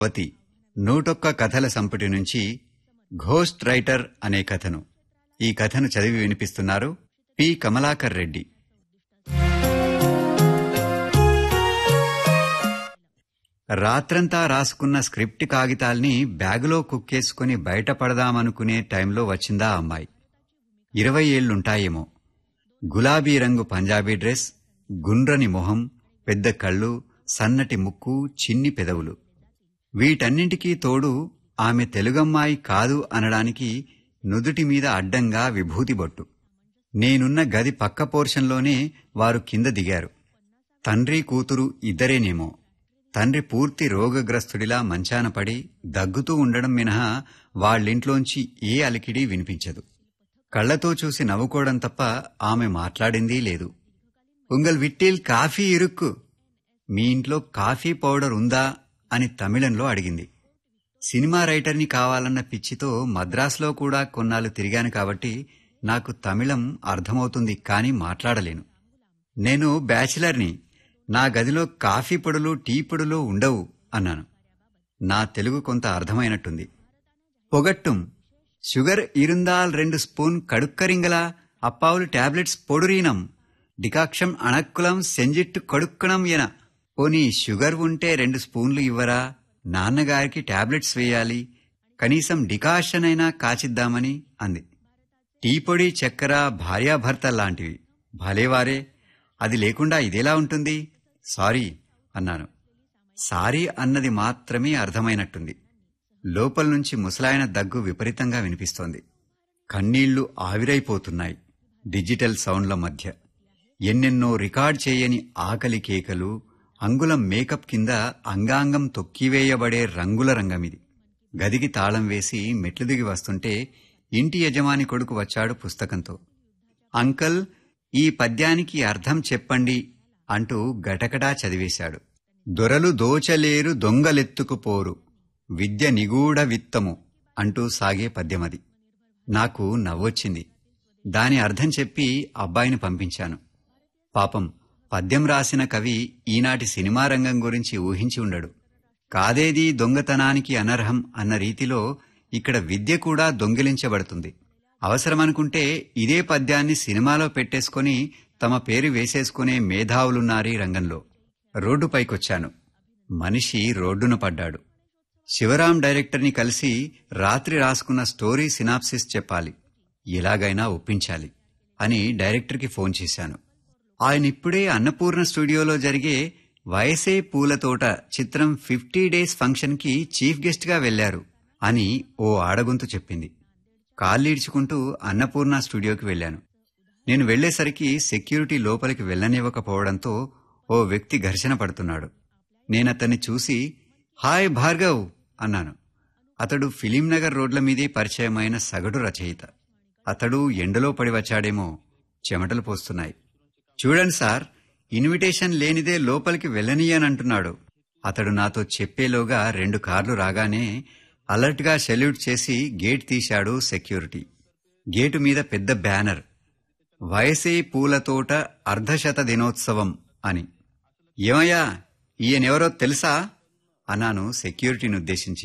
వతి నూటొక్క కథల సంపుటి నుంచి ఘోస్ట్ రైటర్ అనే కథను ఈ కథను చదివి వినిపిస్తున్నారు పి కమలాకర్ రెడ్డి రాత్రంతా రాసుకున్న స్క్రిప్ట్ కాగితాల్ని బ్యాగులో కుక్కేసుకుని బయటపడదామనుకునే టైంలో వచ్చిందా అమ్మాయి ఇరవై ఏళ్లుంటాయేమో గులాబీ రంగు పంజాబీ డ్రెస్ గుండ్రని మొహం పెద్ద కళ్ళు సన్నటి ముక్కు చిన్ని పెదవులు వీటన్నింటికీ తోడు ఆమె తెలుగమ్మాయి కాదు అనడానికి నుదుటి మీద అడ్డంగా విభూతి బొట్టు నేనున్న గది పక్క పోర్షన్లోనే వారు కింద దిగారు తండ్రి కూతురు ఇద్దరేనేమో తండ్రి పూర్తి రోగగ్రస్తుడిలా మంచాన పడి దగ్గుతూ ఉండడం మినహా వాళ్ళింట్లోంచి ఏ అలికిడి వినిపించదు కళ్లతో చూసి నవ్వుకోవడం తప్ప ఆమె మాట్లాడిందీ లేదు ఉంగల్ విట్టిల్ కాఫీ ఇరుక్కు మీ ఇంట్లో కాఫీ పౌడర్ ఉందా అని తమిళంలో అడిగింది సినిమా రైటర్ని కావాలన్న పిచ్చితో మద్రాసులో కూడా కొన్నాళ్ళు తిరిగాను కాబట్టి నాకు తమిళం అర్థమవుతుంది కానీ మాట్లాడలేను నేను బ్యాచిలర్ని నా గదిలో కాఫీ పొడులు టీ పొడులు ఉండవు అన్నాను నా తెలుగు కొంత అర్థమైనట్టుంది పొగట్టుం షుగర్ ఇరుందాల్ రెండు స్పూన్ కడుక్కరింగలా అప్పావులు టాబ్లెట్స్ పొడురీనం డికాక్షన్ అణక్కులం సెంజిట్టు కడుక్కణం ఎన పోనీ షుగర్ ఉంటే రెండు స్పూన్లు ఇవ్వరా నాన్నగారికి టాబ్లెట్స్ వేయాలి కనీసం డికాషన్ అయినా కాచిద్దామని అంది టీ పొడి చక్కెర భార్యాభర్త లాంటివి భలేవారే అది లేకుండా ఇదేలా ఉంటుంది సారీ అన్నాను సారీ అన్నది మాత్రమే అర్థమైనట్టుంది లోపల నుంచి ముసలాయన దగ్గు విపరీతంగా వినిపిస్తోంది కన్నీళ్లు ఆవిరైపోతున్నాయి డిజిటల్ సౌండ్ల మధ్య ఎన్నెన్నో రికార్డ్ చేయని ఆకలి కేకలు అంగుళం మేకప్ కింద అంగాంగం తొక్కివేయబడే రంగుల రంగమిది గదికి తాళం వేసి మెట్లు దిగి వస్తుంటే ఇంటి యజమాని కొడుకు వచ్చాడు పుస్తకంతో అంకల్ ఈ పద్యానికి అర్థం చెప్పండి అంటూ గటగటా చదివేశాడు దొరలు దోచలేరు దొంగలెత్తుకుపోరు విద్య నిగూఢ విత్తము అంటూ సాగే పద్యమది నాకు నవ్వొచ్చింది దాని అర్థం చెప్పి అబ్బాయిని పంపించాను పాపం పద్యం రాసిన కవి ఈనాటి సినిమా రంగం గురించి ఊహించి ఉండడు కాదేది దొంగతనానికి అనర్హం అన్న రీతిలో ఇక్కడ విద్య కూడా దొంగిలించబడుతుంది అవసరమనుకుంటే ఇదే పద్యాన్ని సినిమాలో పెట్టేసుకొని తమ పేరు వేసేసుకునే మేధావులున్నారీ రంగంలో రోడ్డుపైకొచ్చాను మనిషి రోడ్డున పడ్డాడు శివరాం డైరెక్టర్ని కలిసి రాత్రి రాసుకున్న స్టోరీ సినాప్సిస్ చెప్పాలి ఎలాగైనా ఒప్పించాలి అని డైరెక్టర్కి ఫోన్ చేశాను ఆయన ఇప్పుడే అన్నపూర్ణ స్టూడియోలో జరిగే వయసే పూలతోట చిత్రం ఫిఫ్టీ డేస్ ఫంక్షన్కి చీఫ్ గెస్ట్గా వెళ్లారు అని ఓ ఆడగొంతు చెప్పింది కాళ్ళీడ్చుకుంటూ అన్నపూర్ణ స్టూడియోకి వెళ్ళాను నేను వెళ్లేసరికి సెక్యూరిటీ లోపలికి వెళ్లనివ్వకపోవడంతో ఓ వ్యక్తి ఘర్షణ పడుతున్నాడు నేనతన్ని చూసి హాయ్ భార్గవ్ అన్నాను అతడు ఫిలిం నగర్ రోడ్ల మీదే పరిచయమైన సగటు రచయిత అతడు ఎండలో పడి వచ్చాడేమో చెమటలు పోస్తున్నాయి చూడండి సార్ ఇన్విటేషన్ లేనిదే లోపలికి వెళ్ళనీయనంటున్నాడు అతడు నాతో చెప్పేలోగా రెండు కార్లు రాగానే అలర్ట్గా సెల్యూట్ చేసి గేట్ తీశాడు సెక్యూరిటీ గేటు మీద పెద్ద బ్యానర్ వయసే పూలతోట అర్ధశత దినోత్సవం అని ఏమయ్యా ఈయనెవరో తెలుసా అన్నాను సెక్యూరిటీని ఉద్దేశించి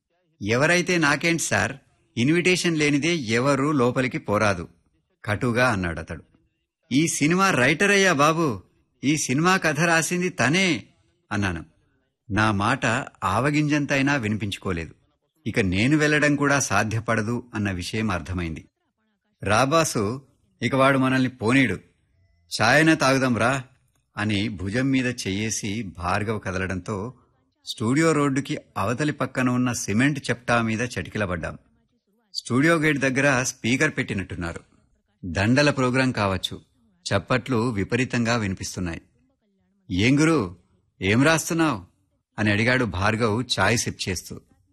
ఎవరైతే నాకేంటి సార్ ఇన్విటేషన్ లేనిదే ఎవరూ లోపలికి పోరాదు కటుగా అన్నాడు అతడు ఈ సినిమా రైటర్ అయ్యా బాబు ఈ సినిమా కథ రాసింది తనే అన్నాను నా మాట ఆవగింజంతైనా వినిపించుకోలేదు ఇక నేను వెళ్లడం కూడా సాధ్యపడదు అన్న విషయం అర్థమైంది రాబాసు ఇక వాడు మనల్ని పోనీడు ఛాయన తాగుదాం రా అని భుజం మీద చెయ్యేసి భార్గవ్ కదలడంతో స్టూడియో రోడ్డుకి అవతలి పక్కన ఉన్న సిమెంట్ చెప్టా మీద చటికిలబడ్డాం స్టూడియో గేట్ దగ్గర స్పీకర్ పెట్టినట్టున్నారు దండల ప్రోగ్రాం కావచ్చు చప్పట్లు విపరీతంగా వినిపిస్తున్నాయి ఏం గురు ఏం రాస్తున్నావు అని అడిగాడు భార్గవ్ ఛాయ్ సిప్ చేస్తూ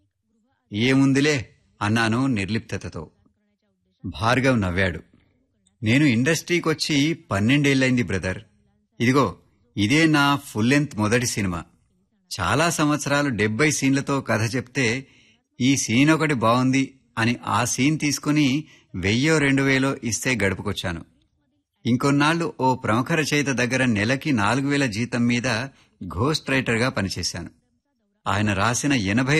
ఏముందిలే అన్నాను నిర్లిప్తతతో భార్గవ్ నవ్వాడు నేను ఇండస్ట్రీకొచ్చి పన్నెండేళ్లైంది బ్రదర్ ఇదిగో ఇదే నా ఫుల్ లెంత్ మొదటి సినిమా చాలా సంవత్సరాలు డెబ్బై సీన్లతో కథ చెప్తే ఈ సీన్ ఒకటి బాగుంది అని ఆ సీన్ తీసుకుని వెయ్యో రెండు వేలో ఇస్తే గడుపుకొచ్చాను ఇంకొన్నాళ్లు ఓ ప్రముఖ రచయిత దగ్గర నెలకి నాలుగు వేల జీతం మీద ఘోస్ట్ రైటర్గా పనిచేశాను ఆయన రాసిన ఎనభై